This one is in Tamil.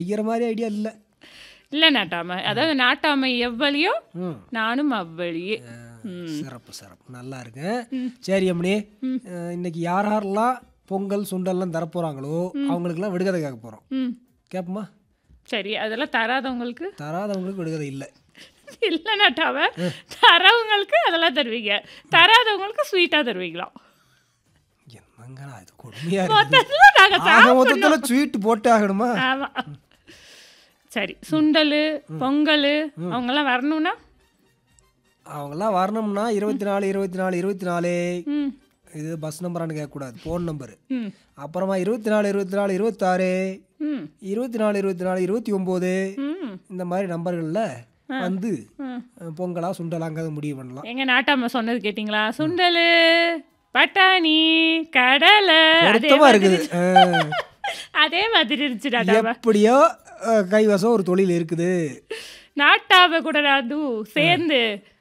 செய்கிற மாதிரி ஐடியா இல்லை இல்லை நாட்டாமை அதாவது நாட்டாமை எவ்வளியோ ம் நானும் அவ்வளியே சிறப்பு சிறப்பு நல்லா இருக்கு சரி அம்மணி அஹ், இன்னைக்கு யார் யாரெல்லாம் பொங்கல் சுண்டல்லாம் தரப்போகிறாங்களோ அவங்களுக்கெல்லாம் விடுகதை கேட்க போகிறோம் ம் கேட்போமா சரி அதெல்லாம் தராதவங்களுக்கு தராதவங்களுக்கு விடுகதை இல்லை இல்லை நாட்டாம தரவங்களுக்கு அதெல்லாம் தருவீங்க தராதவங்களுக்கு ஸ்வீட்டாக தருவீங்களாம் என்னங்கடா இது கொடுமையாக இருக்குது மொத்தத்தில் நாங்கள் ஆக மொத்தத்தில் ஸ்வீட் போட்டே ஆகணுமா ஆமாம் சரி சுண்டல் பொங்கல் அவங்கெல்லாம் வரணும்னா அவங்கெல்லாம் வரணும்னா இருபத்தி நாலு இருபத்தி நாலு இருபத்தி நாலு ம் இது பஸ் நம்பரானு கேட்கக்கூடாது ஃபோன் நம்பரு ம் அப்புறமா இருபத்தி நாலு இருபத்தி நாலு இருபத்தாறு ம் இருபத்தி நாலு இருபத்தி நாலு இருபத்தி ஒம்பது ம் இந்த மாதிரி நம்பர்களில் வந்து ம். அஹ், பொங்கலா சுண்டலாங்கிறத முடிவு பண்ணலாம் எங்க நாட்டாம சொன்னது கேட்டிங்களா சுண்டல் பட்டாணி கடலை அதே பொருத்தமா இருக்குது அஹ், அதே மாதிரி இருந்துச்சு நாட்டாம எப்படியோ அஹ், கைவசம் ஒரு தொழில் இருக்குது நாட்டாம கூட நான் சேர்ந்து